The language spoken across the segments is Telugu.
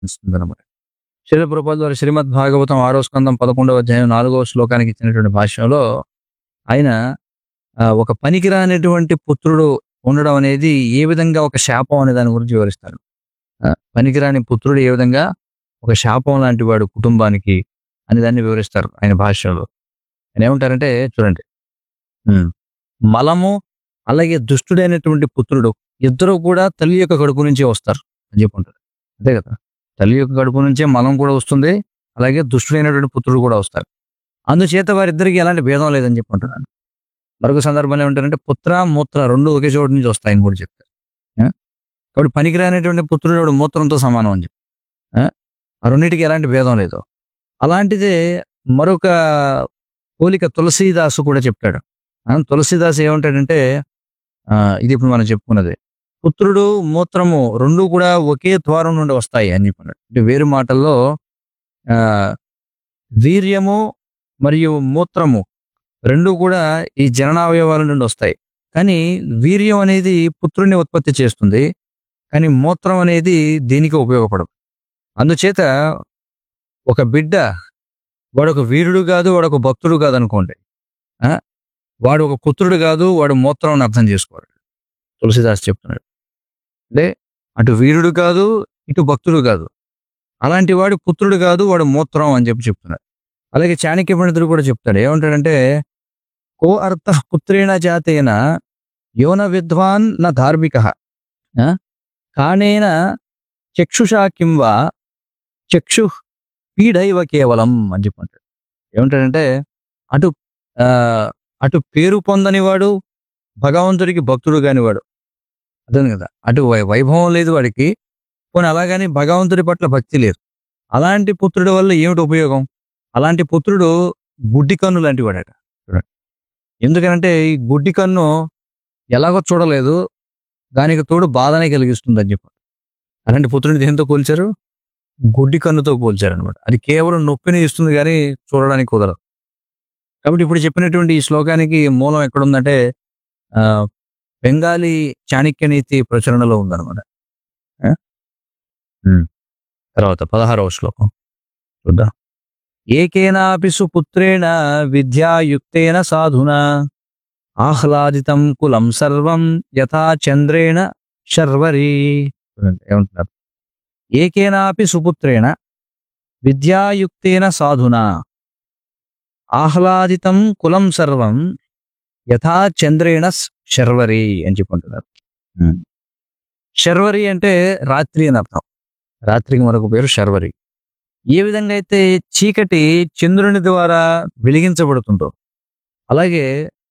ఇస్తుంది అనమాట శిల ప్రభుపాద ద్వారా శ్రీమద్ భాగవతం ఆరో స్కందం పదకొండవ అధ్యాయం నాలుగవ శ్లోకానికి ఇచ్చినటువంటి భాష్యంలో ఆయన ఆ, ఒక పనికిరానటువంటి పుత్రుడు ఉండడం అనేది ఏ విధంగా ఒక శాపం అనే దాని గురించి వివరిస్తాడు ఆ, పనికిరాని పుత్రుడు ఏ విధంగా ఒక శాపం లాంటి వాడు కుటుంబానికి అని దాన్ని వివరిస్తారు ఆయన భాష్యంలో ఆయన ఏమంటారంటే చూడండి ఉమ్, మలము అలాగే దుష్టుడైనటువంటి పుత్రుడు ఇద్దరు కూడా తల్లి యొక్క కడుపు నుంచే వస్తారు అని చెప్పుకుంటారు అంతే కదా తల్లి యొక్క కడుపు నుంచే మలం కూడా వస్తుంది అలాగే దుష్టుడైనటువంటి పుత్రుడు కూడా వస్తారు అందుచేత వారిద్దరికి ఎలాంటి భేదం లేదని చెప్పుకుంటున్నాను మరొక సందర్భంలో ఏమంటారంటే పుత్ర మూత్ర రెండు ఒకే చోటు నుంచి వస్తాయని కూడా చెప్తారు ఆ? కాబట్టి పనికిరానటువంటి పుత్రుడు వాడు మూత్రంతో సమానం అని చెప్పి ఆ? ఆ రెండింటికి ఎలాంటి భేదం లేదు అలాంటిదే మరొక పోలిక తులసీదాసు కూడా చెప్తాడు ఆ, తులసీదాస్ ఏమంటాడంటే ఆ, ఇది ఇప్పుడు మనం చెప్పుకున్నది పుత్రుడు మూత్రము రెండు కూడా ఒకే ద్వారం నుండి వస్తాయి అని చెప్పినాడు అంటే వేరు మాటల్లో ఆ, వీర్యము మరియు మూత్రము రెండు కూడా ఈ జననావయవాల నుండి వస్తాయి కానీ వీర్యం అనేది పుత్రుని ఉత్పత్తి చేస్తుంది కానీ మూత్రం అనేది దీనికి ఉపయోగపడదు అందుచేత ఒక బిడ్డ వాడు ఒక వీరుడు కాదు వాడు ఒక భక్తుడు కాదు అనుకోండి ఆ? వాడు ఒక పుత్రుడు కాదు వాడు మూత్రం అని అర్థం చేసుకోవాలి తులసిదాస్ చెప్తున్నాడు అంటే అటు వీరుడు కాదు ఇటు భక్తుడు కాదు అలాంటి వాడు పుత్రుడు కాదు వాడు మూత్రం అని చెప్పి చెప్తున్నాడు అలాగే చాణక్య పండితుడు కూడా చెప్తాడు ఏమంటాడంటే కో అర్థ పుత్రేణ జాతేన యోన విద్వాన్ న ధార్మిక కానేన చక్షుషా కిం వా చక్షు పీడైవ కేవలం అని చెప్పంటాడు ఏమంటాడంటే అటు ఆ, అటు పేరు పొందని వాడు భగవంతుడికి భక్తుడు కానివాడు అర్థం కదా అటు వై- వైభవం లేదు వాడికి పోనీ అలాగని భగవంతుడి పట్ల భక్తి లేదు అలాంటి పుత్రుడి వల్ల ఏమిటి ఉపయోగం అలాంటి పుత్రుడు గుడ్డి కన్ను లాంటి వాడట చూడండి. ఎందుకనంటే ఈ గుడ్డి కన్ను ఎలాగో చూడలేదు దానికి తోడు బాధనే కలిగిస్తుంది అని చెప్పి అలాంటి పుత్రుడిని దేంతో పోల్చారు గుడ్డి కన్నుతో పోల్చారు అనమాట అది కేవలం నొప్పిని ఇస్తుంది కానీ చూడడానికి కుదరదు కాబట్టి ఇప్పుడు చెప్పినటువంటి ఈ శ్లోకానికి మూలం ఎక్కడుందంటే ఆ, బెంగాలీ చాణక్య నీతి ప్రచురణలో ఉందన్నమాట ఆ? ఉమ్. తర్వాత పదహారవ శ్లోకం చూద్దాం ఏకేనాపి సుపుత్రేణ విద్యాయుక్తేన సాధునా ఆహ్లాదితం కులం సర్వం యథా చంద్రేణ శర్వరీ చూడండి, ఏమంటున్నారు ఏకేనాపి సుపుత్రేణ విద్యాయుక్తేన సాధునా ఆహ్లాదితం కులం సర్వం యథా చంద్రేణ శర్వరి అని చెప్పుకుంటున్నారు శర్వరి అంటే రాత్రి అని అర్థం రాత్రికి మరొక పేరు శర్వరి ఏ విధంగా అయితే చీకటి చంద్రుని ద్వారా వెలిగించబడుతుందో అలాగే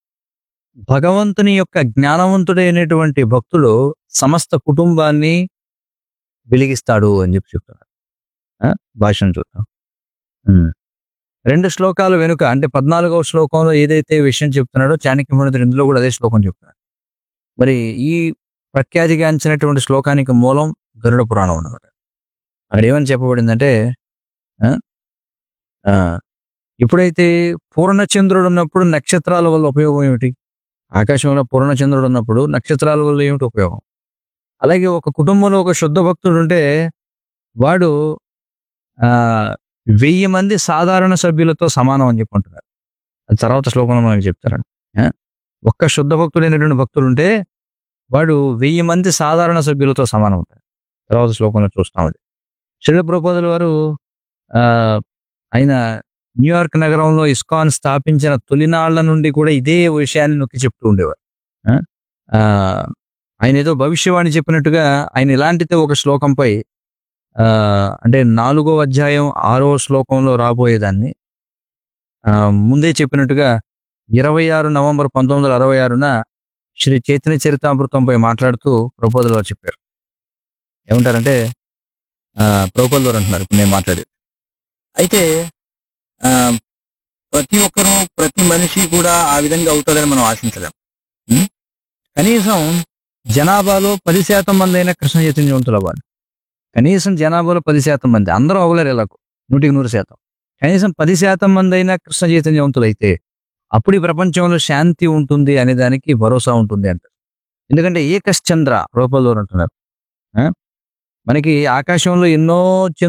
భగవంతుని యొక్క జ్ఞానవంతుడైనటువంటి భక్తుడు సమస్త కుటుంబాన్ని వెలిగిస్తాడు అని చెప్పి చెప్తున్నారు ఆ? భాషను చూద్దాం ఉమ్. రెండు శ్లోకాలు వెనుక అంటే పద్నాలుగవ శ్లోకంలో ఏదైతే విషయం చెప్తున్నాడో చాణక్య పండితుడు ఇందులో కూడా అదే శ్లోకం చెప్తున్నాడు మరి ఈ ప్రఖ్యాతిగాంచినటువంటి శ్లోకానికి మూలం గరుడ పురాణం అన్నమాట అక్కడ ఏమని చెప్పబడిందంటే ఆ? ఆ, ఎప్పుడైతే పూర్ణచంద్రుడు ఉన్నప్పుడు నక్షత్రాల వల్ల ఉపయోగం ఏమిటి ఆకాశంలో పూర్ణచంద్రుడు ఉన్నప్పుడు నక్షత్రాల వల్ల ఏమిటి ఉపయోగం అలాగే ఒక కుటుంబంలో ఒక శుద్ధ భక్తుడు ఉంటే వాడు ఆ వెయ్యి మంది సాధారణ సభ్యులతో సమానం అని చెప్పుకుంటున్నారు అది తర్వాత శ్లోకంలో మనకి చెప్తారండి ఆ? ఒక్క శుద్ధ భక్తుడైనటువంటి భక్తుడు ఉంటే వాడు వెయ్యి మంది సాధారణ సభ్యులతో సమానం అవుతాడు తర్వాత శ్లోకంలో చూస్తాం అది శరీర ప్రపోజల్ వారు ఆ, ఆయన న్యూయార్క్ నగరంలో ఇస్కాన్ స్థాపించిన తొలినాళ్ల నుండి కూడా ఇదే విషయాన్ని నొక్కి చెప్తూ ఉండేవారు ఆ? ఆ, ఆయన ఏదో భవిష్యవాణి చెప్పినట్టుగా ఆయన ఇలాంటిదే ఒక శ్లోకంపై ఆ, అంటే నాలుగో అధ్యాయం ఆరో శ్లోకంలో రాబోయేదాన్ని ఆ, ముందే చెప్పినట్టుగా ఇరవై ఆరు నవంబర్ పంతొమ్మిది వందల అరవై ఆరున శ్రీ చైతన్య చరితామృతంపై మాట్లాడుతూ ప్రపోజల్ వారు చెప్పారు ఏమంటారంటే ఆ, ప్రపోజల్ వారు అంటున్నారు ఇప్పుడు నేను మాట్లాడేది అయితే ఆ, ప్రతి ఒక్కరూ ప్రతి మనిషి కూడా ఆ విధంగా అవుతాడని మనం ఆశించలేం ఉం? కనీసం జనాభాలో పది శాతం మంది అయినా కృష్ణ చైతన్యవంతులు అవ్వాలి కనీసం జనాభాలో పది శాతం మంది అందరూ అవ్వలేరు ఇలాగ నూటికి నూరు శాతం కనీసం పది శాతం మంది అయినా కృష్ణ చైతన్యవంతులు అయితే అప్పుడు ఈ ప్రపంచంలో శాంతి ఉంటుంది అనే దానికి భరోసా ఉంటుంది అంటారు ఎందుకంటే ఏకశ్చంద్ర రూపంలో అంటున్నారు ఆ? మనకి ఆకాశంలో ఎన్నో